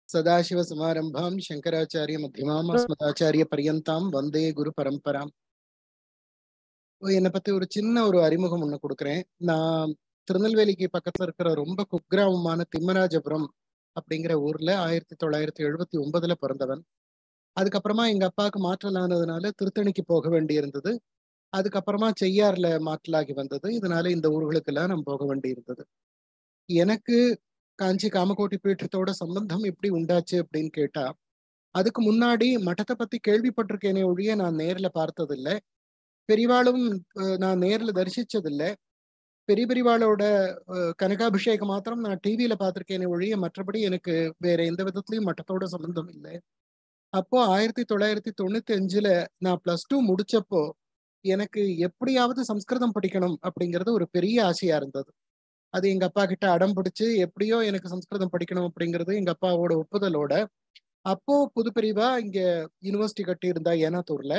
सदाशिवसमारम्भां शङ्कराचार्यमध्यमाम् अस्मदाचार्यपर्यन्तां வந்தே குரு பரம்பராம் என்னை பத்தி ஒரு சின்ன ஒரு அறிமுகம் ஒண்ணு கொடுக்குறேன் நான் திருநெல்வேலிக்கு பக்கத்துல இருக்கிற ரொம்ப குக்கிராமமான திம்மராஜபுரம் அப்படிங்கிற ஊர்ல ஆயிரத்தி தொள்ளாயிரத்தி எழுபத்தி ஒன்பதுல பிறந்தவன் அதுக்கப்புறமா எங்க அப்பாவுக்கு மாற்றலானதுனால திருத்தணிக்கு போக வேண்டி இருந்தது அதுக்கப்புறமா செய்யார்ல மாற்றலாகி வந்தது இதனால இந்த ஊர்களுக்கெல்லாம் நான் போக வேண்டி இருந்தது எனக்கு காஞ்சி காமகோட்டி பீಠத்தோட சம்பந்தம் எப்படி உண்டாச்சு அப்படின்னு கேட்டா அதுக்கு முன்னாடி மಠத்தை பத்தி கேள்விப்பட்டிருக்கேனே ஒழிய நான் நேர்ல பார்த்ததில்லை பெரிவாளும் அஹ், நான் நேர்ல தரிசிச்சதில்லை பெரிய பெரியவாளோட அஹ், கனகாபிஷேகம் மாத்திரம் நான் டிவியில பார்த்திருக்கேனே ஒழிய மற்றபடி எனக்கு வேற எந்த விதத்துலயும் மಠத்தோட சம்பந்தம் இல்லை அப்போ ஆயிரத்தி தொள்ளாயிரத்தி தொண்ணூத்தி அஞ்சுல நான் பிளஸ் டூ முடிச்சப்போ எனக்கு எப்படியாவது சம்ஸ்கிருதம் படிக்கணும் அப்படிங்கிறது ஒரு பெரிய ஆசையா இருந்தது அது எங்க அப்பா கிட்ட அடம் பிடிச்சு எப்படியோ எனக்கு சம்ஸ்கிருதம் படிக்கணும் அப்படிங்கிறது எங்க அப்பாவோட ஒப்புதலோட அப்போ புது பிரிவா இங்க யூனிவர்சிட்டி கட்டி இருந்தா ஏனாத்தூர்ல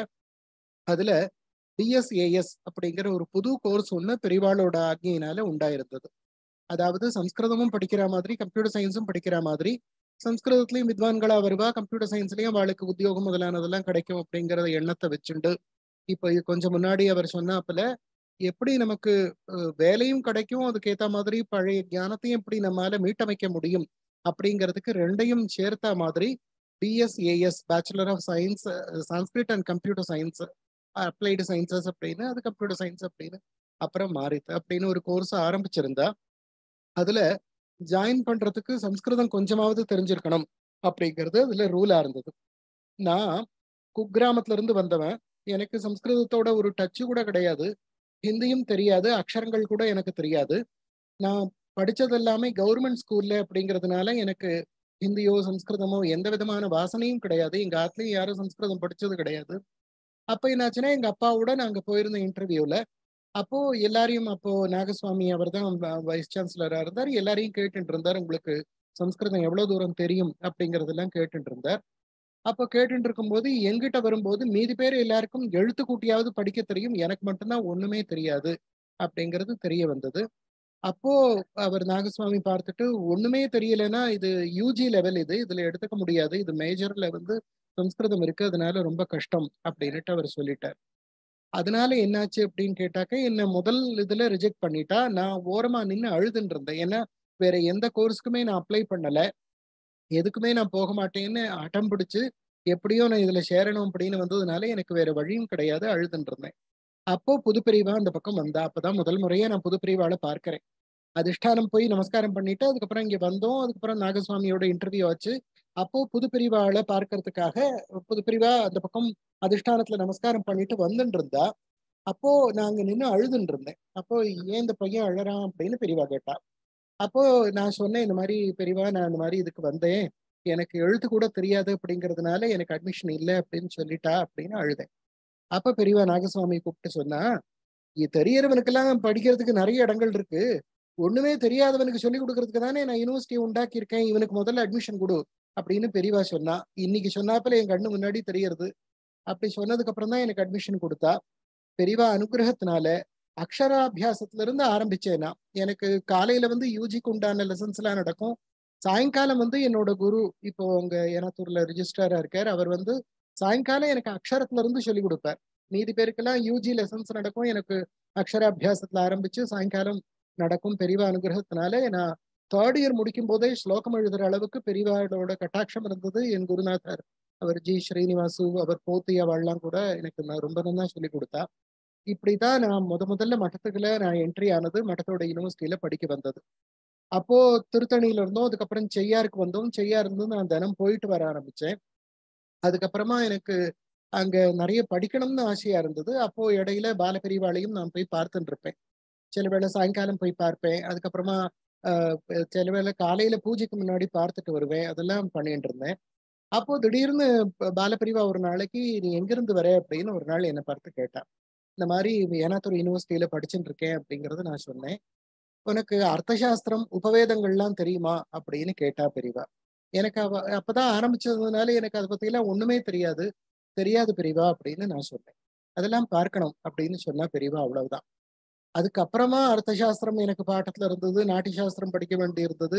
அதுல டிஎஸ்ஏஎஸ் அப்படிங்கிற ஒரு புது கோர்ஸ் ஒண்ணு பெரிவாளோட ஆக்ஞையினால உண்டாயிருந்தது அதாவது சம்ஸ்கிருதமும் படிக்கிற மாதிரி கம்ப்யூட்டர் சயின்ஸும் படிக்கிற மாதிரி சம்ஸ்கிருதத்திலயும் வித்வான்களா வருவா கம்ப்யூட்டர் சயின்ஸ்லயும் அவளுக்கு உத்தியோகம் முதலானதெல்லாம் கிடைக்கும் அப்படிங்கறத எண்ணத்தை வச்சுண்டு இப்ப கொஞ்சம் முன்னாடி அவர் சொன்னாப்புல எப்படி நமக்கு அஹ், வேலையும் கிடைக்கும் அதுக்கேத்த மாதிரி பழைய ஞானத்தையும் எப்படி நம்மால மீட்டமைக்க முடியும் அப்படிங்கிறதுக்கு ரெண்டையும் சேர்த்த மாதிரி BSAS bachelor of science Sanskrit and computer science applied sciences அப்படின்னு அது கம்ப்யூட்டர் சயின்ஸ் அப்படின்னு அப்புறம் மாறித்து அப்படின்னு ஒரு கோர்ஸ் ஆரம்பிச்சிருந்தா அதுல ஜாயின் பண்றதுக்கு சம்ஸ்கிருதம் கொஞ்சமாவது தெரிஞ்சிருக்கணும் அப்படிங்கிறது அதுல ரூலா இருந்தது நான் குக்கிராமத்துல இருந்து வந்தவன் எனக்கு சம்ஸ்கிருதத்தோட ஒரு டச்சு கூட கிடையாது ஹிந்தியும் தெரியாது அக்ஷரங்கள் கூட எனக்கு தெரியாது நான் படிச்சது எல்லாமே கவர்மெண்ட் ஸ்கூல்ல அப்படிங்கிறதுனால எனக்கு ஹிந்தியோ சம்ஸ்கிருதமோ எந்த விதமான வாசனையும் கிடையாது எங்க ஆத்துலயும் யாரும் சம்ஸ்கிருதம் படிச்சது கிடையாது அப்ப என்னாச்சுன்னா எங்க அப்பாவோட நாங்க போயிருந்த இன்டர்வியூல அப்போ எல்லாரையும் அப்போ நாகசுவாமி அவர் தான் வைஸ் சான்சலரா இருந்தார் எல்லாரையும் கேட்டுட்டு இருந்தார் உங்களுக்கு சம்ஸ்கிருதம் எவ்வளவு தூரம் தெரியும் அப்படிங்கறதெல்லாம் கேட்டுட்டு இருந்தார் அப்போ கேட்டுட்டு இருக்கும்போது எங்கிட்ட வரும்போது மீதி பேர் எல்லாருக்கும் எழுத்து கூட்டியாவது படிக்க தெரியும் எனக்கு மட்டும்தான் ஒண்ணுமே தெரியாது அப்படிங்கிறது தெரிய வந்தது அப்போ அவர் நாகசுவாமி பார்த்துட்டு ஒண்ணுமே தெரியலன்னா இது யூஜி லெவல் இது இதுல எடுத்துக்க முடியாது இது மேஜர்ல வந்து சம்ஸ்கிருதம் இருக்கு அதனால ரொம்ப கஷ்டம் அப்படின்னுட்டு அவர் சொல்லிட்டார் அதனால என்னாச்சு அப்படின்னு கேட்டாக்க என்ன முதல் இதுல ரிஜெக்ட் பண்ணிட்டா நான் ஓரமா நின்று அழுதுன்னு இருந்தேன் ஏன்னா வேற எந்த கோர்ஸ்க்குமே நான் அப்ளை பண்ணல எதுக்குமே நான் போக மாட்டேன்னு அடம் பிடிச்சு எப்படியோ நான் இதுல சேரணும் அப்படின்னு வந்ததுனால எனக்கு வேற வழியும் கிடையாது அழுதுன்னு இருந்தேன் அப்போ புதுப்பிரிவா அந்த பக்கம் வந்தா அப்பதான் முதல் முறையா நான் புதுப்பிரிவால பார்க்கிறேன் அதிஷ்டானம் போய் நமஸ்காரம் பண்ணிட்டு அதுக்கப்புறம் இங்க வந்தோம் அதுக்கப்புறம் நாகசுவாமியோட இன்டர்வியூ ஆச்சு அப்போ புதுப்பிரிவால பார்க்கறதுக்காக புதுப்பிரிவா அந்த பக்கம் அதிஷ்டானத்துல நமஸ்காரம் பண்ணிட்டு வந்துட்டு இருந்தா அப்போ நாங்க நின்று அழுதுன்னு இருந்தேன் அப்போ ஏன் இந்த பையன் அழறான் அப்படின்னு பெரியவா கேட்டா அப்போ நான் சொன்னேன் இந்த மாதிரி பெரியவா நான் இந்த மாதிரி இதுக்கு வந்தேன் எனக்கு எழுத்து கூட தெரியாது அப்படிங்கிறதுனால எனக்கு அட்மிஷன் இல்லை அப்படின்னு சொல்லிட்டா அப்படின்னு அழுதேன் அப்ப பெரியவா நாகசுவாமி கூப்பிட்டு சொன்னா இது தெரியறவனுக்கெல்லாம் படிக்கிறதுக்கு நிறைய இடங்கள் இருக்கு ஒண்ணுமே தெரியாதவனுக்கு சொல்லி கொடுக்கறதுக்கு தானே நான் யூனிவர்சிட்டி உண்டாக்கி இருக்கேன் இவனுக்கு முதல்ல அட்மிஷன் கொடு அப்படின்னு பெரியவா சொன்னா இன்னைக்கு சொன்னாப்புல என் கண்ணு முன்னாடி தெரியறது அப்படி சொன்னதுக்கு அப்புறம் தான் எனக்கு அட்மிஷன் கொடுத்தா பெரியவா அனுகிரகத்தினால அக்ஷராபியாசத்துல இருந்து ஆரம்பிச்சேன்னா எனக்கு காலையில வந்து யூஜிக்கு உண்டான லெசன்ஸ் எல்லாம் நடக்கும் சாயங்காலம் வந்து என்னோட குரு இப்போ உங்க ஏனாத்தூர்ல ரிஜிஸ்டரா இருக்கார் அவர் வந்து சாயங்காலம் எனக்கு அக்ஷரத்துல இருந்து சொல்லி கொடுப்பார் மீதி பேருக்கெல்லாம் யூஜி லெசன்ஸ் நடக்கும் எனக்கு அக்ஷராபியாசத்துல ஆரம்பிச்சு சாயங்காலம் நடக்கும் பெரியவா அனுகிரகத்தினால நான் தேர்ட் இயர் முடிக்கும் போதே ஸ்லோகம் எழுதுற அளவுக்கு பெரியவாளோட கட்டாட்சம் இருந்தது என் குருநாதர் அவர் ஜி ஸ்ரீனிவாசு அவர் போத்தி அவள்லாம் கூட எனக்கு நான் ரொம்ப நல்லா சொல்லி கொடுத்தா இப்படிதான் நான் முத முதல்ல மட்டத்துக்குள்ள நான் என்ட்ரி ஆனது மட்டத்தோட யூனிவர்சிட்டியில படிக்க வந்தது அப்போ திருத்தணியில இருந்தோம் அதுக்கப்புறம் செய்யாருக்கு வந்தோம் செய்யார் இருந்து நான் தினம் போயிட்டு வர ஆரம்பிச்சேன் அதுக்கப்புறமா எனக்கு அங்க நிறைய படிக்கணும்னு ஆசையா இருந்தது அப்போ இடையில பாலபெரிவாளையும் நான் போய் பார்த்துட்டு இருப்பேன் சில வேளை சாயங்காலம் போய் பார்ப்பேன் அதுக்கப்புறமா ஆஹ் சில வேளை காலையில பூஜைக்கு முன்னாடி பார்த்துட்டு வருவேன் அதெல்லாம் பண்ணிட்டு இருந்தேன் அப்போ திடீர்னு ப- பாலபிரிவா ஒரு நாளைக்கு நீ எங்கிருந்து வர அப்படின்னு ஒரு நாள் என்னை பார்த்து கேட்டா இந்த மாதிரி ஏனாத்தூர் யூனிவர்சிட்டியில படிச்சுட்டு இருக்கேன் அப்படிங்கறத நான் சொன்னேன் உனக்கு அர்த்தசாஸ்திரம் உபவேதங்கள்லாம் தெரியுமா அப்படின்னு கேட்டா பெரியவா எனக்கு அவ அப்பதான் ஆரம்பிச்சதுனால எனக்கு அதை பத்தி எல்லாம் ஒண்ணுமே தெரியாது தெரியாது பெரியவா அப்படின்னு நான் சொன்னேன் அதெல்லாம் பார்க்கணும் அப்படின்னு சொன்னா பெரியவா அவ்வளவுதான் அதுக்கப்புறமா அர்த்தசாஸ்திரம் எனக்கு பாட்டத்துல இருந்தது நாட்டிய சாஸ்திரம் படிக்க வேண்டி இருந்தது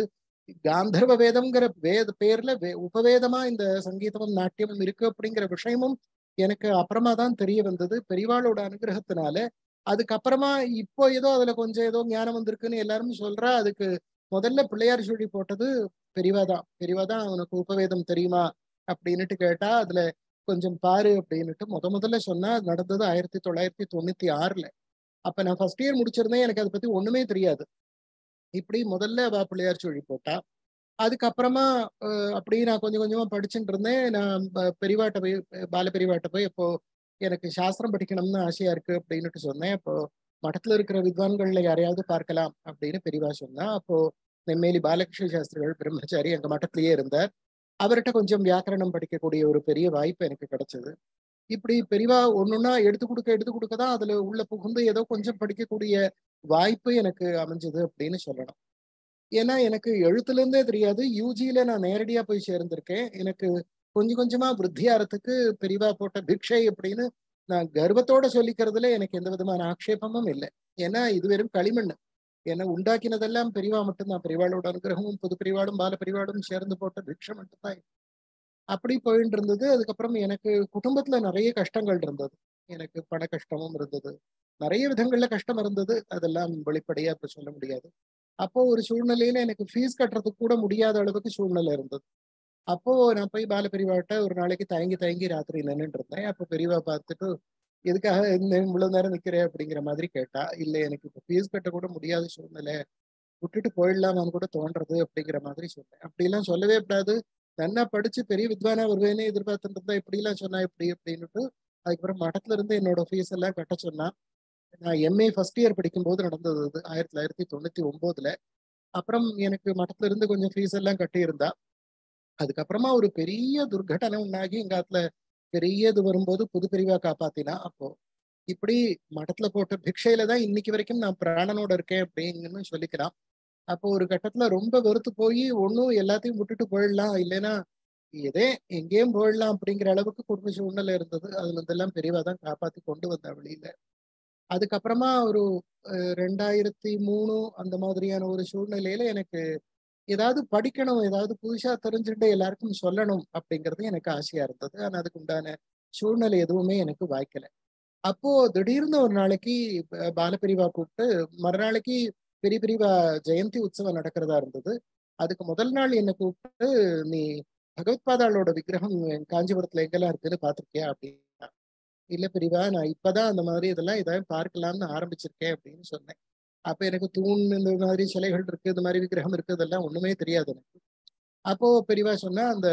காந்தர்வ வேதம்ங்கிற வேத பேர்ல வே உபவேதமா இந்த சங்கீதமும் நாட்டியமும் இருக்கு அப்படிங்கிற விஷயமும் எனக்கு அப்புறமா தான் தெரிய வந்தது பெரியவாளோட அனுகிரகத்தினால அதுக்கப்புறமா இப்போ ஏதோ அதுல கொஞ்சம் ஏதோ ஞானம் வந்திருக்குன்னு எல்லாரும் சொல்றா அதுக்கு முதல்ல பிள்ளையார் சொல்லி போட்டது பெரியவா தான் பெரியவா தான் அவனுக்கு உபவேதம் தெரியுமா அப்படின்னுட்டு கேட்டா அதுல கொஞ்சம் பாரு அப்படின்னுட்டு முத முதல்ல சொன்னா அது நடந்தது ஆயிரத்தி தொள்ளாயிரத்தி தொண்ணூத்தி ஆறுல அப்ப நான் ஃபர்ஸ்ட் இயர் முடிச்சிருந்தேன் எனக்கு அதை பத்தி ஒண்ணுமே தெரியாது இப்படி முதல்ல அவ பிள்ளையார் சொல்லி போட்டா அதுக்கப்புறமா அஹ், அப்படியே நான் கொஞ்சம் கொஞ்சமா படிச்சுட்டு இருந்தேன் நான் ப- பெரியவாட்ட போய் பால பெரியவாட்ட போய் இப்போ எனக்கு சாஸ்திரம் படிக்கணும்னு ஆசையா இருக்கு அப்படின்னுட்டு சொன்னேன் அப்போ மடத்துல இருக்கிற வித்வான்கள்ல யாரையாவது பார்க்கலாம் அப்படின்னு பெரியவா சொன்னா அப்போ நெம்மேலி பாலகிருஷ்ண சாஸ்திரிகள் பிரம்மச்சாரி எங்க மட்டத்திலேயே இருந்தார் அவர்கிட்ட கொஞ்சம் வியாக்கரணம் படிக்கக்கூடிய ஒரு பெரிய வாய்ப்பு எனக்கு கிடைச்சது இப்படி பெரியவா ஒன்னொன்னா எடுத்து கொடுக்க எடுத்து கொடுக்க தான் அதுல உள்ள புகுந்து ஏதோ கொஞ்சம் படிக்கக்கூடிய வாய்ப்பு எனக்கு அமைஞ்சது அப்படின்னு சொல்லணும் ஏன்னா எனக்கு எழுத்துல இருந்தே தெரியாது யூஜியில நான் நேரடியா போய் சேர்ந்திருக்கேன் எனக்கு கொஞ்சம் கொஞ்சமா விருத்தியாரத்துக்கு பெரியவா போட்ட பிக்ஷை அப்படின்னு நான் கர்வத்தோட சொல்லிக்கிறதுல எனக்கு எந்த விதமான ஆக்ஷேபமும் இல்லை ஏன்னா இது வெறும் களிமண் ஏன்னா உண்டாக்கினதெல்லாம் பெரியவா மட்டும்தான் பெரியவாளோட அனுகிரகமும் புது பெரியவாடும் பால பெரியவாடும் சேர்ந்து போட்ட பிக்ஷை மட்டும்தான் அப்படி போயிட்டு இருந்தது அதுக்கப்புறம் எனக்கு குடும்பத்துல நிறைய கஷ்டங்கள் இருந்தது எனக்கு பண கஷ்டமும் இருந்தது நிறைய விதங்கள்ல கஷ்டம் இருந்தது அதெல்லாம் வெளிப்படையா இப்ப சொல்ல முடியாது அப்போ ஒரு சூழ்நிலையில எனக்கு ஃபீஸ் கட்டுறதுக்கு கூட முடியாத அளவுக்கு சூழ்நிலை இருந்தது அப்போ நான் போய் பால பெரியவாட்ட ஒரு நாளைக்கு தயங்கி தயங்கி ராத்திரி நின்னுட்டு இருந்தேன் அப்போ பெரியவா பார்த்துட்டு எதுக்காக இந்த இவ்வளவு நேரம் நிக்கிறேன் அப்படிங்கிற மாதிரி கேட்டா இல்ல எனக்கு இப்போ ஃபீஸ் கட்ட கூட முடியாத சூழ்நிலை விட்டுட்டு போயிடலாமான்னு கூட தோன்றது அப்படிங்கிற மாதிரி சொன்னேன் அப்படிலாம் சொல்லவே கூடாது நன்னா படிச்சு பெரிய வித்வானா வருவேன்னு எதிர்பார்த்துட்டு இருந்தா இப்படி எல்லாம் சொன்னா இப்படி அப்படின்னுட்டு அதுக்கப்புறம் மடத்துல இருந்து என்னோட ஃபீஸ் எல்லாம் கட்ட சொன்னா நான் எம்ஏ ஃபர்ஸ்ட் இயர் படிக்கும்போது நடந்தது அது ஆயிரத்தி தொள்ளாயிரத்தி தொண்ணூத்தி ஒன்பதுல அப்புறம் எனக்கு மடத்துல இருந்து கொஞ்சம் ஃபீஸ் எல்லாம் கட்டி இருந்தா அதுக்கப்புறமா ஒரு பெரிய துர்கட்டனை உண்டாகி எங்க ஆத்துல பெரிய இது வரும்போது புது பிரிவா காப்பாத்தினா அப்போ இப்படி மடத்துல போட்ட பிக்ஷையில தான் இன்னைக்கு வரைக்கும் நான் பிராணனோட இருக்கேன் அப்படின்னு சொல்லிக்கிறான் அப்போ ஒரு கட்டத்துல ரொம்ப வெறுத்து போய் ஒன்னும் எல்லாத்தையும் விட்டுட்டு போயிடலாம் இல்லைன்னா எதே எங்கேயும் போயிடலாம் அப்படிங்கிற அளவுக்கு குடும்ப சூழ்நிலை இருந்தது அதுல இருந்தெல்லாம் பெரியவா தான் காப்பாத்தி கொண்டு வந்தா வெளியில அதுக்கப்புறமா ஒரு அஹ், ரெண்டாயிரத்தி மூணு அந்த மாதிரியான ஒரு சூழ்நிலையில எனக்கு ஏதாவது படிக்கணும் ஏதாவது புதுசா தெரிஞ்சுட்டு எல்லாருக்கும் சொல்லணும் அப்படிங்கிறது எனக்கு ஆசையா இருந்தது ஆனா அதுக்கு உண்டான சூழ்நிலை எதுவுமே எனக்கு வாய்க்கல அப்போ திடீர்னு ஒரு நாளைக்கு ப- பாலபிரிவா கூப்பிட்டு மறுநாளைக்கு பெரிய பிரிவா ஜெயந்தி உற்சவம் நடக்கிறதா இருந்தது அதுக்கு முதல் நாள் என்னை கூப்பிட்டு நீ பகவத்பாதாளோட விக்கிரகம் காஞ்சிபுரத்துல எங்கெல்லாம் இருக்குன்னு பாத்திருக்கியா அப்படின்னா இல்ல பிரிவா நான் இப்பதான் அந்த மாதிரி இதெல்லாம் ஏதாவது பார்க்கலாம்னு ஆரம்பிச்சிருக்கேன் அப்படின்னு சொன்னேன் அப்ப எனக்கு தூண் இந்த மாதிரி சிலைகள் இருக்கு இந்த மாதிரி விக்கிரகம் இருக்கு இதெல்லாம் ஒண்ணுமே தெரியாது எனக்கு அப்போ பெரியவா சொன்னா அந்த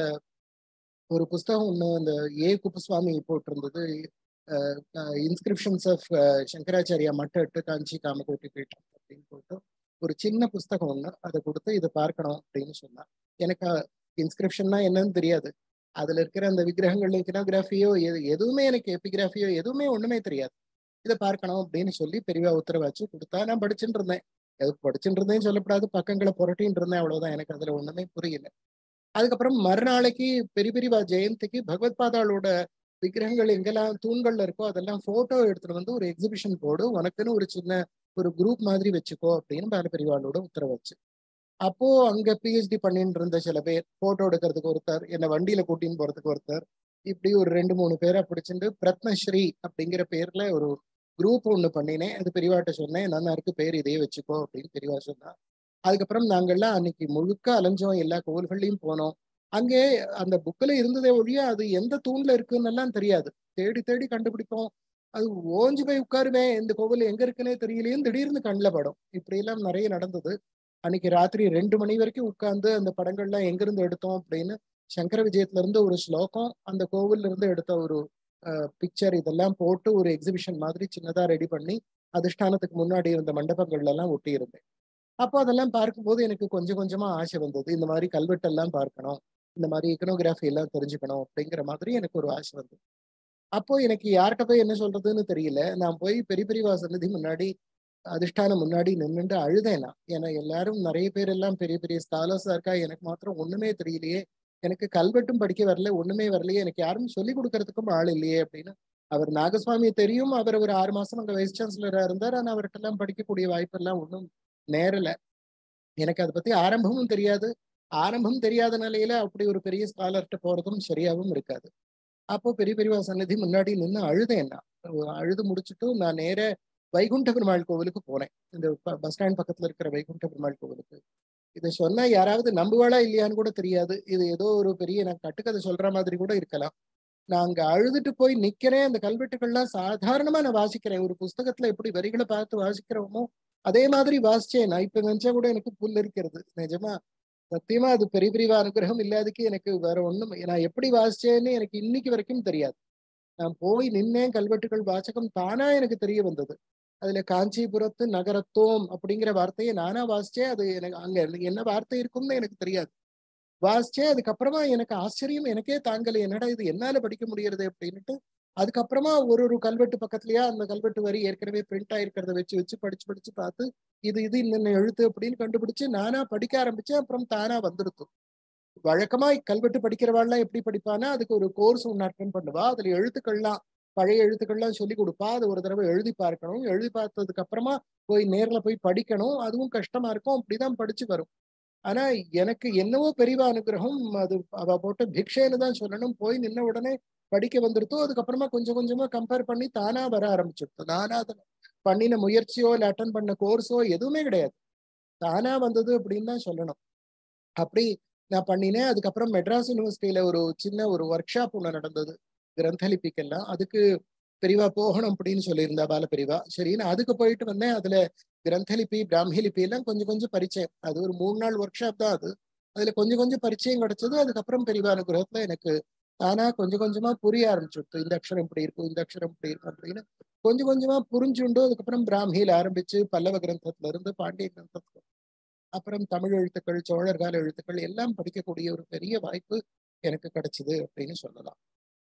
ஒரு புஸ்தகம் ஒண்ணு அந்த ஏ குப்புசுவாமி போட்டிருந்தது இன்ஸ்கிரிப்ஷன்ஸ் ஆஃப் சங்கராச்சாரியா மட்டட்டு காஞ்சி காமகோட்டி பீட்டம் அப்படின்னு போட்டு ஒரு சின்ன புஸ்தகம் ஒண்ணு அதை கொடுத்து இதை பார்க்கணும் அப்படின்னு சொன்னா எனக்கு இன்ஸ்கிரிப்ஷன்னா என்னன்னு தெரியாது அதுல இருக்கிற அந்த விக்கிரகங்கள் இக்கனோகிராஃபியோ எது எதுவுமே எனக்கு எபிகிராஃபியோ எதுவுமே ஒண்ணுமே தெரியாது இதை பார்க்கணும் அப்படின்னு சொல்லி பெரியவா உத்தரவாச்சு கொடுத்தா நான் படிச்சுட்டு இருந்தேன் எது படிச்சுட்டு இருந்தேன்னு சொல்லப்படாது பக்கங்களை புரட்டின்னு இருந்தேன் அவ்வளவுதான் எனக்கு அதுல ஒண்ணுமே புரியல அதுக்கப்புறம் மறுநாளைக்கு பெரிய பெரியவா ஜெயந்திக்கு பகவத் பாதாளோட விக்கிரகங்கள் எங்கெல்லாம் தூண்கள்ல இருக்கோ அதெல்லாம் போட்டோ எடுத்துட்டு வந்து ஒரு எக்ஸிபிஷன் போடு உனக்குன்னு ஒரு சின்ன ஒரு குரூப் மாதிரி வச்சுக்கோ அப்படின்னு பால பெரியவாளோட உத்தரவாச்சு அப்போ அங்க பிஹெச்டி பண்ணிட்டு இருந்த சில பேர் போட்டோ எடுக்கிறதுக்கு ஒருத்தர் என்ன வண்டியில கூட்டின்னு போறதுக்கு ஒருத்தர் இப்படி ஒரு ரெண்டு மூணு பேரை பிடிச்சிட்டு பிரத்னஸ்ரீ அப்படிங்கிற பேர்ல ஒரு குரூப் ஒண்ணு பண்ணினேன் அது பெரியவாட்ட சொன்னேன் நல்லா இருக்கு பேர் இதையே வச்சுக்கோ அப்படின்னு பெரியவா சொன்னா அதுக்கப்புறம் நாங்கெல்லாம் அன்னைக்கு முழுக்க அலைஞ்சோம் எல்லா கோவில்கள்லயும் போனோம் அங்கே அந்த புக்கில் இருந்ததே ஒழிய அது எந்த தூண்ல இருக்குன்னு எல்லாம் தெரியாது தேடி தேடி கண்டுபிடிப்போம் அது ஓஞ்சு போய் உட்காருவேன் இந்த கோவில் எங்க இருக்குன்னே தெரியலையும் திடீர்னு கண்ணில் படும் இப்படி எல்லாம் நிறைய நடந்தது அன்னைக்கு ராத்திரி ரெண்டு மணி வரைக்கும் உட்கார்ந்து அந்த படங்கள்லாம் எங்கிருந்து எடுத்தோம் அப்படின்னு சங்கர விஜயத்துல இருந்து ஒரு ஸ்லோகம் அந்த கோவில்ல இருந்து எடுத்த ஒரு பிக்சர் இதெல்லாம் போட்டு ஒரு எக்ஸிபிஷன் மாதிரி சின்னதா ரெடி பண்ணி அதிஷ்டானத்துக்கு முன்னாடி இருந்த மண்டபங்கள்ல எல்லாம் ஒட்டி இருந்தேன் அப்போ அதெல்லாம் பார்க்கும்போது எனக்கு கொஞ்சம் கொஞ்சமா ஆசை வந்தது இந்த மாதிரி கல்வெட்டெல்லாம் பார்க்கணும் இந்த மாதிரி இக்கனோகிராஃபி எல்லாம் தெரிஞ்சுக்கணும் அப்படிங்கிற மாதிரி எனக்கு ஒரு ஆசை வந்தது அப்போ எனக்கு யார்கிட்ட போய் என்ன சொல்றதுன்னு தெரியல நான் போய் பெரிய பெரியவா சன்னதி முன்னாடி அதிஷ்டானம் முன்னாடி நின்றுட்டு அழுதேன் நான் ஏன்னா எல்லாரும் நிறைய பேர் எல்லாம் பெரிய பெரிய ஸ்காலர்ஸா இருக்கா எனக்கு மாத்திரம் ஒண்ணுமே தெரியலையே எனக்கு கல்வெட்டும் படிக்க வரல ஒண்ணுமே வரலையே எனக்கு யாரும் சொல்லி கொடுக்கறதுக்கும் ஆள் இல்லையே அப்படின்னு அவர் நாகசுவாமி தெரியும் அவர் ஒரு ஆறு மாசம் அங்க வைஸ் சான்சலரா இருந்தார் ஆனா அவர்கிட்ட எல்லாம் படிக்கக்கூடிய வாய்ப்பு எல்லாம் ஒன்றும் நேரல எனக்கு அதை பத்தி ஆரம்பமும் தெரியாது ஆரம்பம் தெரியாத நிலையில அப்படி ஒரு பெரிய ஸ்காலர்கிட்ட போறதும் சரியாவும் இருக்காது அப்போ பெரிய பெரியவா சன்னதி முன்னாடி நின்று அழுதேன் நான் அழுது முடிச்சுட்டு நான் நேர வைகுண்ட பெருமாள் கோவிலுக்கு போனேன் இந்த பஸ் ஸ்டாண்ட் பக்கத்துல இருக்கிற வைகுண்ட பெருமாள் கோவிலுக்கு இதை சொன்னா யாராவது நம்புவாளா இல்லையான்னு கூட தெரியாது இது ஏதோ ஒரு பெரிய நான் கட்டுக்கதை சொல்ற மாதிரி கூட இருக்கலாம் நான் அங்க அழுதுட்டு போய் நிக்கிறேன் அந்த கல்வெட்டுகள்லாம் சாதாரணமா நான் வாசிக்கிறேன் ஒரு புஸ்தகத்துல எப்படி வரிகளை பார்த்து வாசிக்கிறோமோ அதே மாதிரி வாசிச்சேன் நான் இப்ப நினைச்சா கூட எனக்கு புல் இருக்கிறது நிஜமா சத்தியமா அது பெரிய பெரிய அனுகிரகம் இல்லாததுக்கு எனக்கு வேற ஒண்ணும் நான் எப்படி வாசிச்சேன்னு எனக்கு இன்னைக்கு வரைக்கும் தெரியாது நான் போய் நின்னேன் கல்வெட்டுகள் வாசகம் தானா எனக்கு தெரிய வந்தது அதுல காஞ்சிபுரத்து நகரத்தோம் அப்படிங்கிற வார்த்தையை நானா வாசிச்சேன் அது எனக்கு அங்க என்ன வார்த்தை இருக்கும்னு எனக்கு தெரியாது வாசிச்சேன் அதுக்கப்புறமா எனக்கு ஆச்சரியம் எனக்கே தாங்கல என்னடா இது என்னால படிக்க முடியறது அப்படின்னுட்டு அதுக்கப்புறமா ஒரு ஒரு கல்வெட்டு பக்கத்துலயா அந்த கல்வெட்டு வரி ஏற்கனவே பிரிண்ட் ஆயிருக்கிறத வச்சு வச்சு படிச்சு படிச்சு பார்த்து இது இது இன்னென்ன எழுத்து அப்படின்னு கண்டுபிடிச்சு நானா படிக்க ஆரம்பிச்சேன் அப்புறம் தானா வந்துடுத்து வழக்கமா கல்வெட்டு படிக்கிறவாள்லாம் எப்படி படிப்பானா அதுக்கு ஒரு கோர்ஸ் ஒன்று அட்டன் பண்ணுவா அதுல எழுத்துக்கள்லாம் பழைய எழுத்துக்கள்லாம் சொல்லி கொடுப்பா அது ஒரு தடவை எழுதி பார்க்கணும் எழுதி பார்த்ததுக்கு அப்புறமா போய் நேர்ல போய் படிக்கணும் அதுவும் கஷ்டமா இருக்கும் அப்படிதான் படிச்சு வரும் ஆனா எனக்கு என்னவோ பெரியவா அனுகிரகம் அது அவ போட்ட பிக்ஷைன்னு தான் சொல்லணும் போய் நின்ன உடனே படிக்க வந்துருத்தோ அதுக்கப்புறமா கொஞ்சம் கொஞ்சமா கம்பேர் பண்ணி தானா வர ஆரம்பிச்சிருத்தோம் நானா அதை பண்ணின முயற்சியோ இல்லை அட்டன் பண்ண கோர்ஸோ எதுவுமே கிடையாது தானா வந்தது அப்படின்னு தான் சொல்லணும் அப்படி நான் பண்ணினேன் அதுக்கப்புறம் மெட்ராஸ் யூனிவர்சிட்டியில ஒரு சின்ன ஒரு ஒர்க் ஷாப் ஒன்று நடந்தது கிரந்தலிப்பிக்கெல்லாம் அதுக்கு பெரியவா போகணும் அப்படின்னு சொல்லியிருந்தா பால பெரியவா சரின்னு அதுக்கு போயிட்டு வந்தேன் அதுல கிரந்தலிபி பிராமி லிபி எல்லாம் கொஞ்சம் கொஞ்சம் பரிச்சயம் அது ஒரு மூணு நாள் ஒர்க் ஷாப் தான் அது அதுல கொஞ்சம் கொஞ்சம் பரிச்சயம் கிடைச்சது அதுக்கப்புறம் பெரியவா அனுகிரகத்துல எனக்கு தானா கொஞ்சம் கொஞ்சமா புரிய ஆரம்பிச்சுட்டு இந்த அக்ஷரம் இப்படி இருக்கும் இந்த அக்ஷரம் இப்படி இருக்கும் அப்படின்னு கொஞ்சம் கொஞ்சமா புரிஞ்சுண்டு அதுக்கப்புறம் பிராமியில ஆரம்பிச்சு பல்லவ கிரந்தத்துல இருந்து பாண்டிய கிரந்தத்துல அப்புறம் தமிழ் எழுத்துக்கள் சோழர் கால எழுத்துக்கள் எல்லாம் படிக்கக்கூடிய ஒரு பெரிய வாய்ப்பு எனக்கு கிடைச்சது அப்படின்னு சொல்லலாம்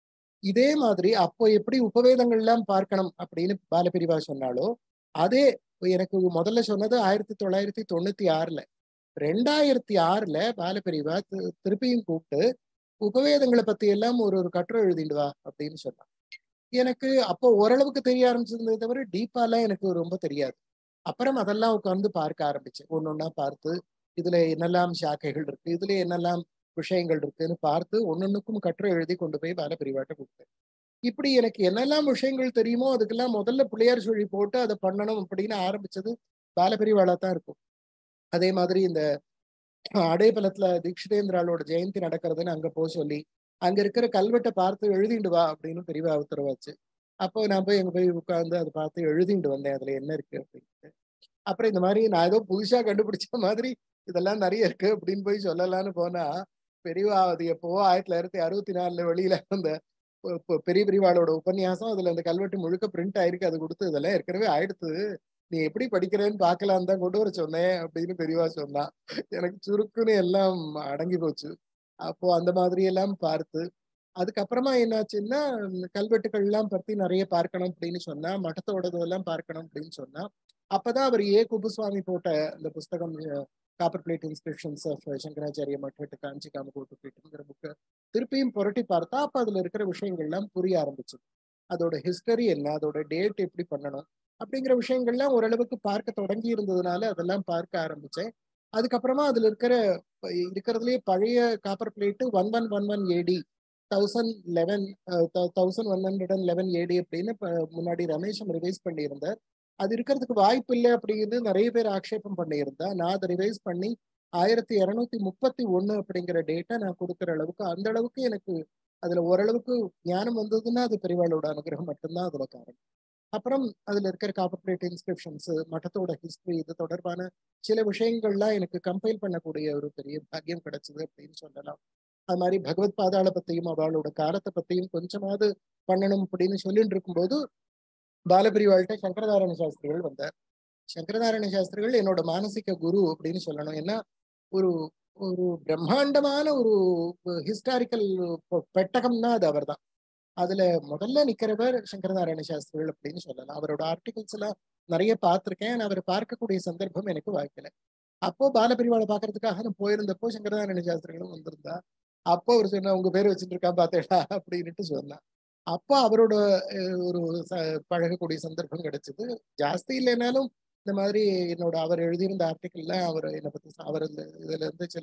இதே மாதிரி அப்போ எப்படி உபவேதங்கள் எல்லாம் பார்க்கணும் அப்படின்னு பாலபிரிவா சொன்னாலோ அதே எனக்கு முதல்ல சொன்னது ஆயிரத்தி தொள்ளாயிரத்தி தொண்ணூத்தி ஆறுல ரெண்டாயிரத்தி ஆறுல பாலபிரிவா திருப்பியும் கூப்பிட்டு உபவேதங்களை பத்தி எல்லாம் ஒரு ஒரு கட்டுரை எழுதிண்டு வா அப்படின்னு சொன்னான் எனக்கு அப்போ ஓரளவுக்கு தெரிய ஆரம்பிச்சிருந்ததை தவிர டீப்பாலாம் எனக்கு ரொம்ப தெரியாது அப்புறம் அதெல்லாம் உட்காந்து பார்க்க ஆரம்பிச்சேன் ஒன்னொன்னா பார்த்து இதுல என்னெல்லாம் சாக்கைகள் இருக்கு இதுல என்னெல்லாம் விஷயங்கள் இருக்குன்னு பார்த்து ஒன்னொன்னுக்கும் கட்டுரை எழுதி கொண்டு போய் பாலபிரிவாட்ட கொடுத்தேன் இப்படி எனக்கு என்னெல்லாம் விஷயங்கள் தெரியுமோ அதுக்கெல்லாம் முதல்ல பிள்ளையார் சொல்லி போட்டு அதை பண்ணணும் அப்படின்னு ஆரம்பிச்சது பாலபிரிவாளா தான் இருக்கும் அதே மாதிரி இந்த அடைபலத்துல தீட்சிதேந்திராளோட ஜெயந்தி நடக்கிறதுன்னு அங்க போக சொல்லி அங்க இருக்கிற கல்வெட்டை பார்த்து எழுதிண்டு வா அப்படின்னு பெரியவா உத்தரவாச்சு அப்போ நான் போய் எங்க போய் உட்காந்து அதை பார்த்து எழுதிண்டு வந்தேன் அதுல என்ன இருக்கு அப்படின்ட்டு அப்புறம் இந்த மாதிரி நான் ஏதோ புதுசா கண்டுபிடிச்ச மாதிரி இதெல்லாம் நிறைய இருக்கு அப்படின்னு போய் சொல்லலாம்னு போனா பெரியவா அது எப்போ ஆயிரத்தி தொள்ளாயிரத்தி அறுபத்தி நாலுல வெளியில அந்த பெரிய பெரியவாளோட உபன்யாசம் அதுல அந்த கல்வெட்டு முழுக்க பிரிண்ட் ஆயிருக்கு அது கொடுத்து இதெல்லாம் ஏற்கனவே ஆயிடுத்து நீ எப்படி படிக்கிறேன்னு பார்க்கலாம் தான் கொண்டு வர சொன்னேன் அப்படின்னு பெரியவா சொன்னான் எனக்கு சுருக்குன்னு எல்லாம் அடங்கி போச்சு அப்போ அந்த மாதிரி எல்லாம் பார்த்து அதுக்கப்புறமா என்னாச்சுன்னா கல்வெட்டுகள் எல்லாம் பத்தி நிறைய பார்க்கணும் அப்படின்னு சொன்னா மட்டத்தோடது எல்லாம் பார்க்கணும் அப்படின்னு சொன்னா அப்பதான் அவர் ஏ குப்புசுவாமி போட்ட அந்த புஸ்தகம் copper plate inscriptions of Shankaracharya மட்டு காஞ்சி காமகோட்டு பிளேட்டுங்கிற புக்கை திருப்பியும் புரட்டி பார்த்தா அப்ப அதுல இருக்கிற விஷயங்கள்லாம் புரிய ஆரம்பிச்சது அதோட ஹிஸ்டரி என்ன அதோட டேட் எப்படி பண்ணணும் அப்படிங்கிற விஷயங்கள்லாம் ஓரளவுக்கு பார்க்க தொடங்கி இருந்ததுனால அதெல்லாம் பார்க்க ஆரம்பிச்சேன் அதுக்கப்புறமா அதுல இருக்கிற இருக்கிறதுலயே பழைய copper plate one one one one AD thousand eleven thousand one hundred and eleven AD அப்படின்னு முன்னாடி ரமேஷம் ரிவைஸ் பண்ணியிருந்தார் அது இருக்கிறதுக்கு வாய்ப்பு இல்லை அப்படிங்கிறது நிறைய பேர் ஆக்ஷேபம் பண்ணியிருந்தா நான் அதை ரிவைஸ் பண்ணி ஆயிரத்தி இரநூத்தி முப்பத்தி ஒண்ணு அப்படிங்கிற டேட்டா நான் கொடுக்குற அளவுக்கு அந்த அளவுக்கு எனக்கு அதுல ஓரளவுக்கு ஞானம் வந்ததுன்னா அது பெரியவாளோட அனுகிரகம் மட்டும்தான் அதுல காரணம் அப்புறம் அதுல இருக்கிற காப்பரேட் இன்ஸ்கிரிப்ஷன்ஸ் மட்டத்தோட ஹிஸ்டரி இது தொடர்பான சில விஷயங்கள்லாம் எனக்கு கம்பைல் பண்ணக்கூடிய ஒரு பெரிய பாக்கியம் கிடைச்சது அப்படின்னு சொல்லலாம் அது மாதிரி பகவத் பாதாள பத்தியும் அவளோட காலத்தை பத்தியும் கொஞ்சமாவது பண்ணணும் அப்படின்னு சொல்லிட்டு இருக்கும்போது பாலபிரிவாள்கிட்ட சங்கரதாரண சாஸ்திரிகள் வந்தார் சங்கரதாரண சாஸ்திரிகள் என்னோட மானசிக குரு அப்படின்னு சொல்லணும் ஏன்னா ஒரு ஒரு பிரம்மாண்டமான ஒரு ஹிஸ்டாரிக்கல் பெட்டகம்னா அது அவர் தான் அதுல முதல்ல நிக்கிறவர் சங்கரநாராயண சாஸ்திரிகள் அப்படின்னு சொல்லலாம் அவரோட ஆர்டிகல்ஸ் எல்லாம் நிறைய பார்த்திருக்கேன் அவர் பார்க்கக்கூடிய சந்தர்ப்பம் எனக்கு வாய்க்கல அப்போ பாலபிரிவாளை பாக்குறதுக்காக நான் போயிருந்தப்போ சங்கரநாராயண சாஸ்திரிகளும் வந்திருந்தா அப்போ அவர் சொன்னா உங்க பேர் வச்சுட்டு இருக்கா பாத்தேடா அப்படின்ட்டு சொன்னான் அப்போ அவரோட ஒரு பழகக்கூடிய சந்தர்ப்பம் கிடைச்சது ஜாஸ்தி இல்லைனாலும் இந்த மாதிரி என்னோட அவர் எழுதியிருந்த ஆர்டிக்கல்ல அவர் என்னை பத்தி அவர் இதுல இருந்து சில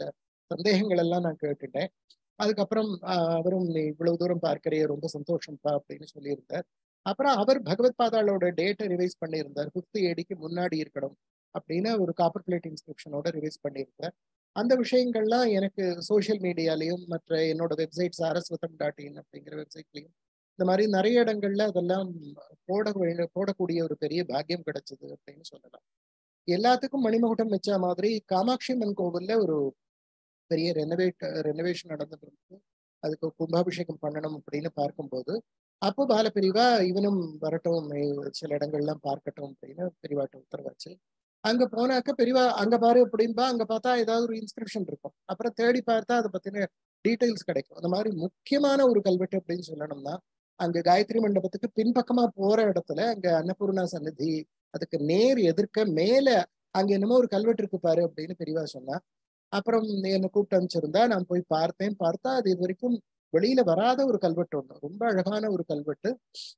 சந்தேகங்கள் எல்லாம் நான் கேட்டுட்டேன் அதுக்கப்புறம் ஆஹ் அவரும் நீ இவ்வளவு தூரம் பார்க்கறிய ரொம்ப சந்தோஷம்ப்பா அப்படின்னு சொல்லியிருந்தார் அப்புறம் அவர் பகவத் பாதாளோட டேட்டை ரிவைஸ் பண்ணியிருந்தார் ஃபிஃப்த் ஏடிக்கு முன்னாடி இருக்கணும் அப்படின்னு ஒரு காப்பர் பிளேட் இன்ஸ்கிரிப்ஷனோட ரிவைஸ் பண்ணியிருந்தார் அந்த விஷயங்கள்லாம் எனக்கு சோஷியல் மீடியாலையும் மற்ற என்னோட வெப்சைட் சாரஸ்வதம் டாட் இன் அப்படிங்கிற வெப்சைட்லையும் இந்த மாதிரி நிறைய இடங்கள்ல அதெல்லாம் போட வே- போடக்கூடிய ஒரு பெரிய பாக்கியம் கிடைச்சது அப்படின்னு சொல்லலாம் எல்லாத்துக்கும் மணிமகுட்டம் வச்ச மாதிரி காமாட்சி அம்மன் கோவில்ல ஒரு பெரிய ரெனோவேட் ரெனோவேஷன் நடந்துட்டு இருக்கு அதுக்கு கும்பாபிஷேகம் பண்ணணும் அப்படின்னு பார்க்கும்போது அப்போ பாலபிரிவா இவனும் வரட்டும் மே- சில இடங்கள்லாம் பார்க்கட்டும் அப்படின்னு பெரியவாட்ட உத்தரவாச்சு அங்க போனாக்க பெரியவா அங்க பாரு அப்படின்பா அங்க பார்த்தா ஏதாவது ஒரு இன்ஸ்கிரிப்ஷன் இருக்கும் அப்புறம் தேடி பார்த்தா அதை பத்தின டீடைல்ஸ் கிடைக்கும் அந்த மாதிரி முக்கியமான ஒரு கல்வெட்டு அப்படின்னு சொல்லணும்னா அங்க காயத்ரி மண்டபத்துக்கு பின்பக்கமா போற இடத்துல அங்க அன்னபூர்ணா சந்நிதி அதுக்கு நேர் எதிர்க்க மேல அங்க என்னமோ ஒரு கல்வெட்டு இருக்கு பாரு அப்படின்னு பெரியவா சொன்னா அப்புறம் என்னை கூப்பிட்டு அனுப்பிச்சிருந்தா நான் போய் பார்த்தேன் பார்த்தா அது இது வரைக்கும் வெளியில வராத ஒரு கல்வெட்டு ஒண்ணு ரொம்ப அழகான ஒரு கல்வெட்டு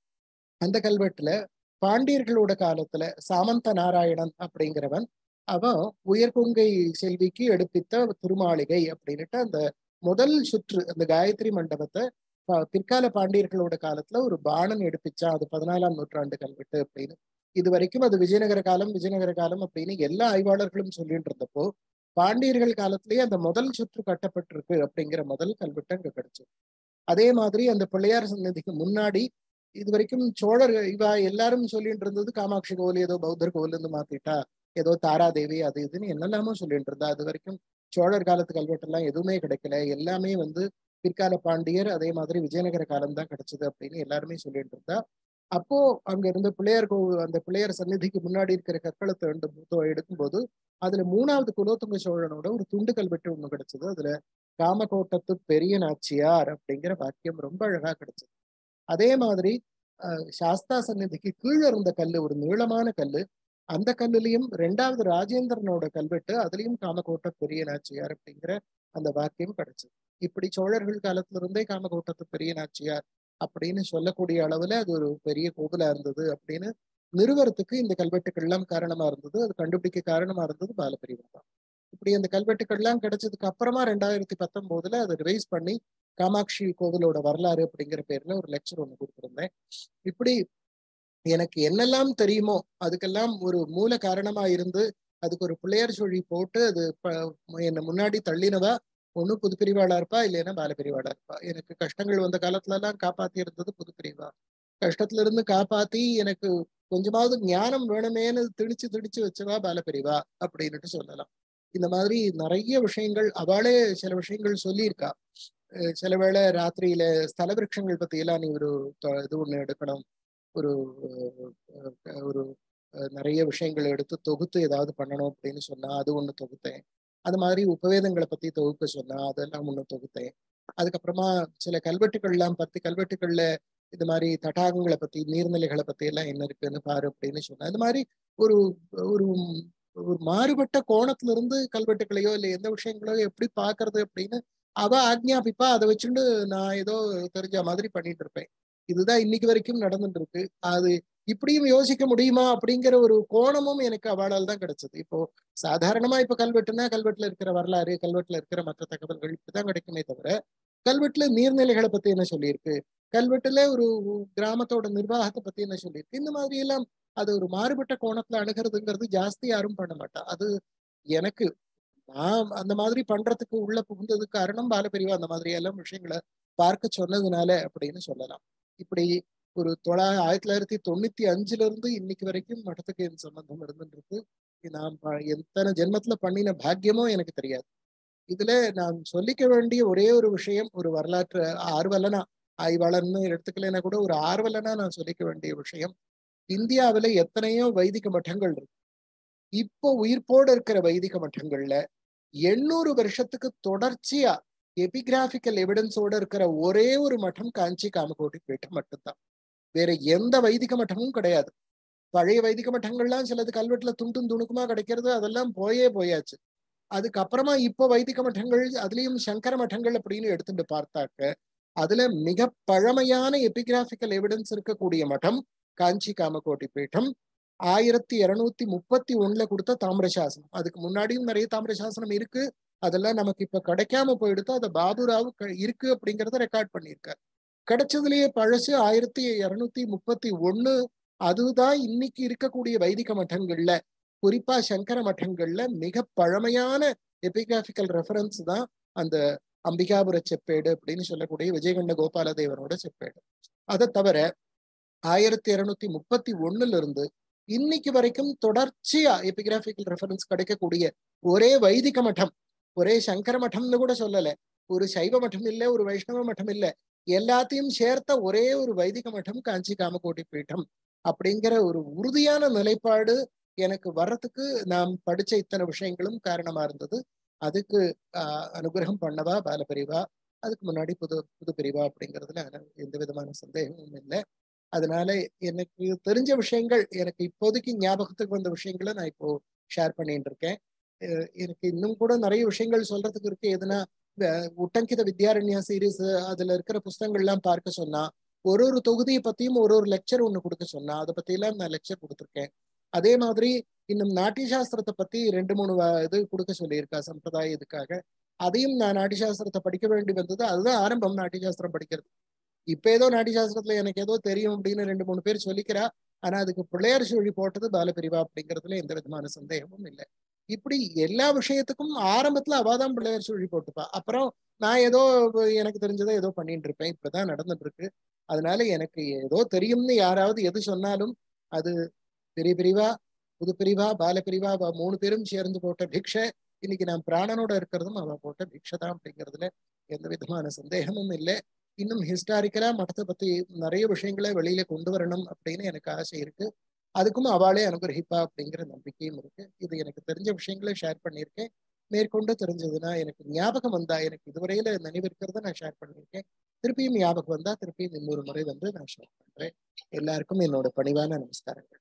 அந்த கல்வெட்டுல பாண்டியர்களோட காலத்துல சாமந்த நாராயணன் அப்படிங்கிறவன் அவன் உயர்கொங்கை செல்விக்கு எடுப்பித்த திருமாளிகை அப்படின்னுட்டு அந்த முதல் சுற்று அந்த காயத்ரி மண்டபத்தை ப- பிற்கால பாண்டியர்களோட காலத்துல ஒரு பாணன் எடுப்பிச்சான் அது பதினாலாம் நூற்றாண்டு கல்வெட்டு அப்படின்னு இது வரைக்கும் அது விஜயநகர காலம் விஜயநகர காலம் அப்படின்னு எல்லா ஆய்வாளர்களும் சொல்லிட்டு இருந்தப்போ பாண்டியர்கள் காலத்திலேயே அந்த முதல் சுற்று கட்டப்பட்டிருக்கு அப்படிங்கிற முதல் கல்வெட்டு அங்க கிடைச்சது அதே மாதிரி அந்த பிள்ளையார் சன்னதிக்கு முன்னாடி இது வரைக்கும் சோழர் இவ எல்லாரும் சொல்லிட்டு இருந்தது காமாட்சி கோவில் ஏதோ பௌத்தர் கோவில் இருந்து மாத்திட்டா ஏதோ தாராதேவி அது இதுன்னு என்னெல்லாமோ சொல்லிட்டு இருந்தா அது வரைக்கும் சோழர் காலத்து கல்வெட்டெல்லாம் எதுவுமே கிடைக்கல எல்லாமே வந்து பிற்கால பாண்டியர் அதே மாதிரி விஜயநகர காலம் தான் கிடைச்சது அப்படின்னு எல்லாருமே சொல்லிட்டு இருந்தா அப்போ அங்க இருந்த பிள்ளையார் கோவில் அந்த பிள்ளையார் சந்நிதிக்கு முன்னாடி இருக்கிற கற்களத்தை எடுத்து எடுக்கும்போது அதுல மூணாவது குலோத்துங்க சோழனோட ஒரு துண்டு கல்வெட்டு ஒண்ணு கிடைச்சது அதுல காமகோட்டத்து பெரிய நாச்சியார் அப்படிங்கிற வாக்கியம் ரொம்ப அழகா கிடைச்சது அதே மாதிரி அஹ், சாஸ்தா சந்நிதிக்கு கீழே இருந்த கல்லு ஒரு நீளமான கல்லு அந்த கல்லுலயும் ரெண்டாவது ராஜேந்திரனோட கல்வெட்டு அதுலயும் காமகோட்ட பெரிய நாச்சியார் அப்படிங்கிற அந்த வாக்கியம் கிடைச்சது இப்படி சோழர்கள் காலத்துல இருந்தே காமகோட்டத்து பெரிய நாச்சியார் அப்படின்னு சொல்லக்கூடிய அளவுல அது ஒரு பெரிய கோவிலா இருந்தது அப்படின்னு நிறுவறதுக்கு இந்த கல்வெட்டுகள் எல்லாம் காரணமா இருந்தது அது கண்டுபிடிக்க காரணமா இருந்தது பாலபிரிவா தான் இப்படி அந்த கல்வெட்டுகள் எல்லாம் கிடைச்சதுக்கு அப்புறமா ரெண்டாயிரத்தி பத்தொன்பதுல அதை ரிவைஸ் பண்ணி காமாட்சி கோவிலோட வரலாறு அப்படிங்கிற பேர்ல ஒரு லெக்சர் ஒண்ணு கொடுத்திருந்தேன் இப்படி எனக்கு என்னெல்லாம் தெரியுமோ அதுக்கெல்லாம் ஒரு மூல காரணமா இருந்து அதுக்கு ஒரு பிள்ளையார் சொல்லி போட்டு அது ப- என்னை முன்னாடி தள்ளினவா ஒண்ணு புதுப்பிரிவாளா இருப்பா இல்லைன்னா பாலபிரிவாளா இருப்பா எனக்கு கஷ்டங்கள் வந்த காலத்துல எல்லாம் காப்பாத்தி இருந்தது புதுப்பிரிவா கஷ்டத்துல இருந்து காப்பாத்தி எனக்கு கொஞ்சமாவது ஞானம் வேணுமேன்னு திணிச்சு திணிச்சு வச்சவா பாலபிரிவா அப்படின்னுட்டு சொல்லலாம் இந்த மாதிரி நிறைய விஷயங்கள் அவளே சில விஷயங்கள் சொல்லியிருக்கா அஹ் சில வேளை ராத்திரியில ஸ்தல விருட்சங்கள் பத்தி எல்லாம் நீ ஒரு தொ- இது ஒண்ணு எடுக்கணும் ஒரு அஹ், அஹ், ஒரு அஹ், நிறைய விஷயங்களை எடுத்து தொகுத்து ஏதாவது பண்ணணும் அப்படின்னு சொன்னா அது ஒண்ணு தொகுத்தேன் அது மாதிரி உபவேதங்களை பத்தி தொகுக்க சொன்னா அதெல்லாம் ஒண்ணு தொகுத்தேன் அதுக்கப்புறமா சில கல்வெட்டுகள் எல்லாம் பத்து கல்வெட்டுகள்ல இது மாதிரி தடாகங்களை பத்தி நீர்நிலைகளை பத்தி எல்லாம் என்ன இருக்குன்னு பாரு அப்படின்னு சொன்னா இது மாதிரி ஒரு ஒரு ஒரு மாறுபட்ட கோணத்துல இருந்து கல்வெட்டுகளையோ இல்லை எந்த விஷயங்களையோ எப்படி பாக்குறது அப்படின்னு அவ ஆக்ஞாபிப்பா அதை வச்சுட்டு நான் ஏதோ தெரிஞ்ச மாதிரி பண்ணிட்டு இருப்பேன் இதுதான் இன்னைக்கு வரைக்கும் நடந்துட்டு இருக்கு அது இப்படியும் யோசிக்க முடியுமா அப்படிங்கிற ஒரு கோணமும் எனக்கு அவளால் தான் கிடைச்சது இப்போ சாதாரணமா இப்ப கல்வெட்டுனா கல்வெட்டுல இருக்கிற வரலாறு கல்வெட்டுல இருக்கிற மற்ற தகவல்கள் இப்படிதான் கிடைக்குமே தவிர கல்வெட்டுல நீர்நிலைகளை பத்தி என்ன சொல்லியிருக்கு கல்வெட்டுல ஒரு கிராமத்தோட நிர்வாகத்தை பத்தி என்ன சொல்லியிருக்கு இந்த மாதிரி எல்லாம் அது ஒரு மாறுபட்ட கோணத்துல அணுகிறதுங்கிறது ஜாஸ்தி யாரும் பண்ண மாட்டா அது எனக்கு நான் அந்த மாதிரி பண்றதுக்கு உள்ள புகுந்ததுக்கு காரணம் பாலபிரிவா அந்த மாதிரி எல்லாம் விஷயங்களை பார்க்க சொன்னதுனால அப்படின்னு சொல்லலாம் இப்படி ஒரு தொள்ளா ஆயிரத்தி தொள்ளாயிரத்தி தொண்ணூத்தி அஞ்சுல இருந்து இன்னைக்கு வரைக்கும் மடத்துக்கு என் சம்பந்தம் இருந்துட்டு இருக்கு நான் ப- எத்தனை ஜென்மத்துல பண்ணின பாக்கியமோ எனக்கு தெரியாது இதுல நான் சொல்லிக்க வேண்டிய ஒரே ஒரு விஷயம் ஒரு வரலாற்று ஆர்வலனா ஆய்வாளர்னு எடுத்துக்கலைன்னா கூட ஒரு ஆர்வலனா நான் சொல்லிக்க வேண்டிய விஷயம் இந்தியாவுல எத்தனையோ வைதிக மட்டங்கள் இருக்கு இப்போ உயிர்ப்போடு இருக்கிற வைதிக மட்டங்கள்ல எண்ணூறு வருஷத்துக்கு தொடர்ச்சியா எபிகிராபிக்கல் எவிடன்ஸோட இருக்கிற ஒரே ஒரு மட்டம் காஞ்சி காமகோட்டி பீட்டம் மட்டும்தான் வேற எந்த வைதிக மட்டமும் கிடையாது பழைய வைதிக மட்டங்கள்லாம் சிலது கல்வெட்டுல துண்டும் துணுக்குமா கிடைக்கிறது அதெல்லாம் போயே போயாச்சு அதுக்கப்புறமா இப்போ வைதிக மட்டங்கள் அதுலயும் சங்கர மட்டங்கள் அப்படின்னு எடுத்துட்டு பார்த்தாக்க அதுல மிக பழமையான எபிகிராபிக்கல் எவிடன்ஸ் இருக்கக்கூடிய மட்டம் காஞ்சி காமகோட்டி பீட்டம் ஆயிரத்தி இருநூத்தி முப்பத்தி ஒண்ணுல கொடுத்த தாமிர சாசனம் அதுக்கு முன்னாடியும் நிறைய தாமிர சாசனம் இருக்கு அதெல்லாம் நமக்கு இப்ப கிடைக்காம போயிடுத்து அதை பாபுராவ் க- இருக்கு அப்படிங்கறத ரெக்கார்ட் பண்ணியிருக்காரு கிடைச்சதுலயே பழசு ஆயிரத்தி இருநூத்தி முப்பத்தி ஒண்ணு அதுதான் இன்னைக்கு இருக்கக்கூடிய வைதிக மட்டங்கள்ல குறிப்பா சங்கர மட்டங்கள்ல மிக பழமையான எபிகிராபிக்கல் ரெஃபரன்ஸ் தான் அந்த அம்பிகாபுர செப்பேடு அப்படின்னு சொல்லக்கூடிய விஜயகண்ட கோபாலதேவரோட செப்பேடு அதை தவிர ஆயிரத்தி இருநூத்தி முப்பத்தி ஒண்ணுல இருந்து இன்னைக்கு வரைக்கும் தொடர்ச்சியா எபிகிராபிக்கல் ரெஃபரன்ஸ் கிடைக்கக்கூடிய ஒரே வைதிக மட்டம் ஒரே சங்கர மட்டம்னு கூட சொல்லல ஒரு சைவ மட்டம் இல்ல ஒரு வைஷ்ணவ மட்டம் இல்ல எல்லாத்தையும் சேர்த்த ஒரே ஒரு வைதிக மட்டம் காஞ்சி காமகோட்டி பீட்டம் அப்படிங்கிற ஒரு உறுதியான நிலைப்பாடு எனக்கு வர்றதுக்கு நாம் படிச்ச இத்தனை விஷயங்களும் காரணமா இருந்தது அதுக்கு ஆஹ் அனுகிரகம் பண்ணவா பாலபிரிவா அதுக்கு முன்னாடி புது புது பிரிவா அப்படிங்கிறதுல எனக்கு எந்த விதமான சந்தேகமும் இல்லை அதனால எனக்கு தெரிஞ்ச விஷயங்கள் எனக்கு இப்போதைக்கு ஞாபகத்துக்கு வந்த விஷயங்களை நான் இப்போ ஷேர் பண்ணிட்டு இருக்கேன் அஹ் எனக்கு இன்னும் கூட நிறைய விஷயங்கள் சொல்றதுக்கு இருக்கு எதுனா அஹ் உட்டங்கித வித்யாரண்யா சீரீஸ் அதுல இருக்கிற புஸ்தகங்கள்லாம் பார்க்க சொன்னா ஒரு ஒரு தொகுதியை பத்தியும் ஒரு ஒரு லெக்சர் ஒண்ணு கொடுக்க சொன்னா அதை பத்தி எல்லாம் நான் லெக்சர் கொடுத்துருக்கேன் அதே மாதிரி இன்னும் நாட்டிய சாஸ்திரத்தை பத்தி ரெண்டு மூணு வ- இது கொடுக்க சொல்லியிருக்கா சம்பிரதாய இதுக்காக அதையும் நான் நாட்டிய சாஸ்திரத்தை படிக்க வேண்டி வந்தது அதுதான் ஆரம்பம் நாட்டிய சாஸ்திரம் படிக்கிறது இப்ப ஏதோ நாட்டிய சாஸ்திரத்துல எனக்கு ஏதோ தெரியும் அப்படின்னு ரெண்டு மூணு பேர் சொல்லிக்கிறா ஆனா அதுக்கு பிள்ளையார் சுழி போட்டது பாலபிரிவா அப்படிங்கிறதுல எந்த விதமான சந்தேகமும் இல்லை இப்படி எல்லா விஷயத்துக்கும் ஆரம்பத்துல அவாதான் பிள்ளையார் சுழி போட்டுப்பா அப்புறம் நான் ஏதோ எனக்கு தெரிஞ்சதை ஏதோ பண்ணிட்டு இருப்பேன் இப்பதான் நடந்துட்டு இருக்கு அதனால எனக்கு ஏதோ தெரியும்னு யாராவது எது சொன்னாலும் அது பெரிய பிரிவா புது பிரிவா பால பிரிவா அவ மூணு பேரும் சேர்ந்து போட்ட பிக்ஷை இன்னைக்கு நான் பிராணனோட இருக்கிறதும் அவ போட்ட பிக்ஷை தான் அப்படிங்கிறதுல எந்த விதமான சந்தேகமும் இல்லை இன்னும் ஹிஸ்டாரிக்கலா மഠத்தை பத்தி நிறைய விஷயங்களை வெளியில கொண்டு வரணும் அப்படின்னு எனக்கு ஆசை இருக்கு அதுக்கும் அவளே அனுகிரகிப்பா அப்படிங்கிற நம்பிக்கையும் இருக்கு இது எனக்கு தெரிஞ்ச விஷயங்களை ஷேர் பண்ணியிருக்கேன் மேற்கொண்டு தெரிஞ்சதுன்னா எனக்கு ஞாபகம் வந்தா எனக்கு இதுவரையில நினைவு இருக்கிறத நான் ஷேர் பண்ணியிருக்கேன் திருப்பியும் ஞாபகம் வந்தா திருப்பியும் இன்னொரு முறை வந்து நான் ஷேர் பண்றேன் எல்லாருக்கும் என்னோட பணிவான நமஸ்காரங்கள்